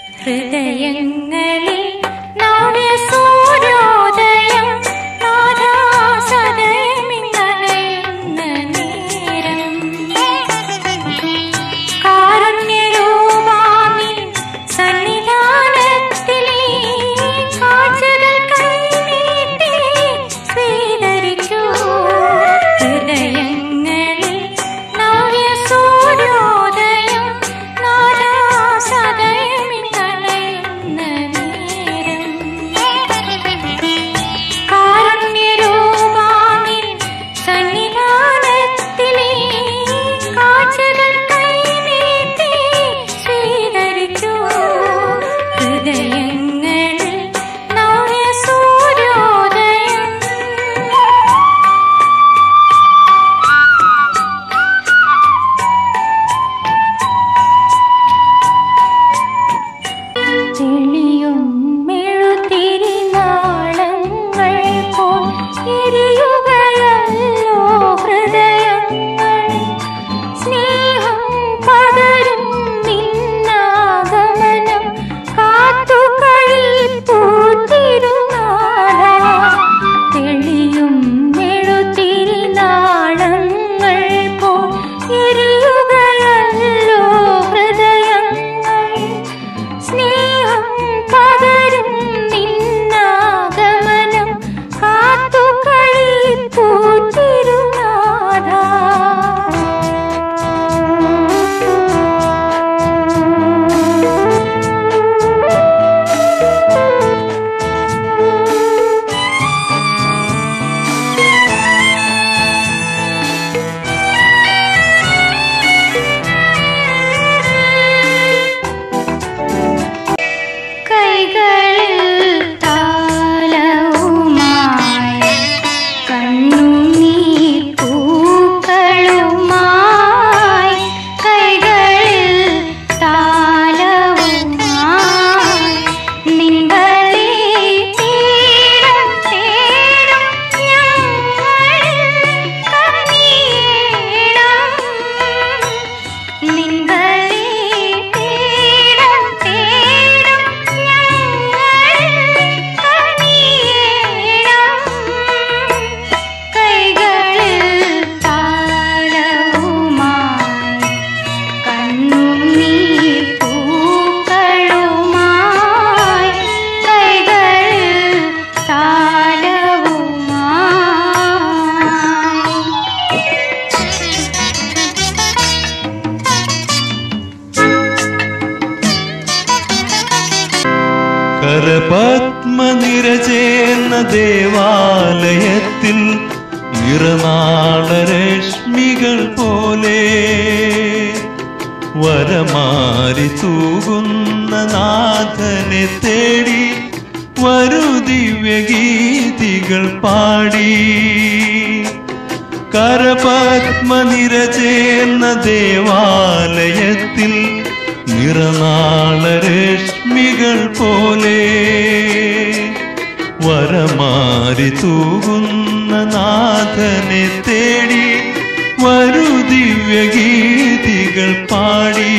ഹൃദയങ്ങളിൽ നവ്യ സൂര്യോദയം നാഥാ സദയമിന്നലയുന്ന നേരം കാരുണ്യരൂപാമി സന്നിധാനത്തിലേ കാഴ്ചകൾ കൈനീട്ടി സ്വീകരിക്കൂ ഹൃദയങ്ങളിൽ നവ്യ സൂര്യോദയം നാദാ സദയമിന്നലയുന്ന നേരം കാരുണ്യരൂപാമി സന്നിധാനത്തിലേ കാഴ്ചകൾ കൈനീട്ടി സ്വീകരിച്ചു ഹൃദയങ്ങളിൽ നവ്യ സൂര്യോദയം തെളിയും മെഴുതിരിനാളങ്ങൾ പോൽ എരിയുകയല്ലോ ഹൃദയങ്ങൾ സ്നേഹം പകരും നിന്നാഗമനം കാത്തു കഴിപ്പൂ തിരുനാള തെളിയും മെഴുതിരിനാളങ്ങൾ പോൽ എരിയുകയല്ലോ ഹൃദയങ്ങൾ സ്നേഹം പകരും നിന്നാഗമനം കാത്തു കഴിപ്പൂ തിരുനാഥ കൈകളിൽ താലവുമായി കണ്ണുനീർ പൂക്കളുമായി കൈകളിൽ താലവുമായി നിങ്ങളെ തീരം തേടും ഞങ്ങളിൽ കനിയണം നിങ്ങളെ തീരം തേടും ഞങ്ങളിൽ കനിയണം കൈകളിൽ താളവുമായി കണ്ണുനീർ പൂക്കളുമായി കൈകളിൽ താളവുമായി കരപത്മനിരചേർന്ന ദേവാലയത്തിൽ നിറനാളരശ്മികൾ പോലെ വരമാരി തൂകുന്ന നാഥനെ തേടി വരു ദിവ്യഗീതികൾ പാടി കരപത്മനിരചേർന്ന ദേവാലയത്തിൽ നിറനാളരശ്മികൾ പോലെ വരമാരി തൂകുന്ന നാഥനെ തേടി വരു ദിവ്യഗീതികൾ പാടി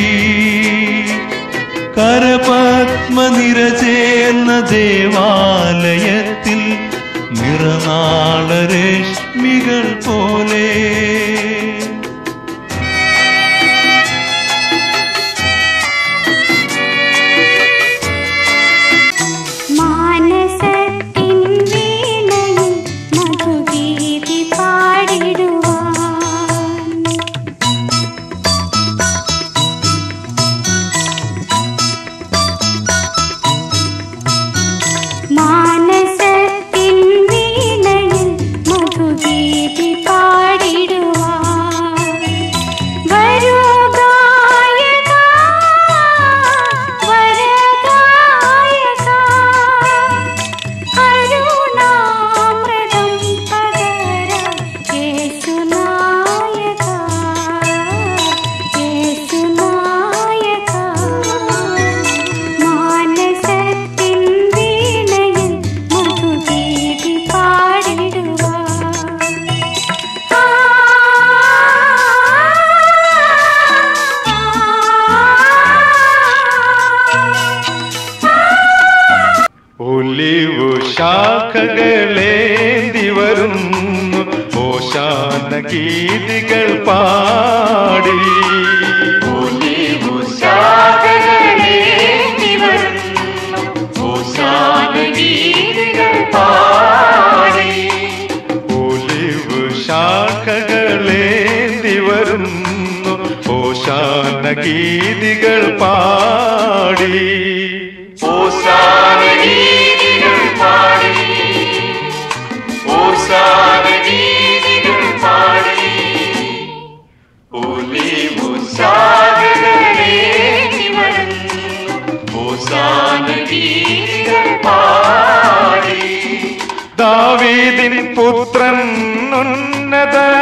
കരപത്മനിരചേർന്ന ദേവാലയത്തിൽ നിറനാളരശ്മികൾ പോലെ മാനസത്തിൻ വീണയിൽ മധുഗീതി പാടിടുവാൻ മാനസത്തിൻ വീണയിൽ മധുഗീതി പാടിടുവാൻ ശാഖകളേന്തി വരുന്നു ഓശാന ഗീതികൾ പാടി ശാഖകളേന്തി വരുന്നു ഓശാനഗീതികൾ പാടി ഒലിവ് ശാഖകളേന്തി വരുന്നു ഓശാന ഗീതികൾ പാടി ഓശാനഗീതികൾ പാടി ഓശാനഗീതികൾ പാടി ഒലിവു ശാഖകളേന്തി വരുന്നു ഓശാനഗീതികൾ പാടി ദാവീദിൻ പുത്രൻ ഉന്നത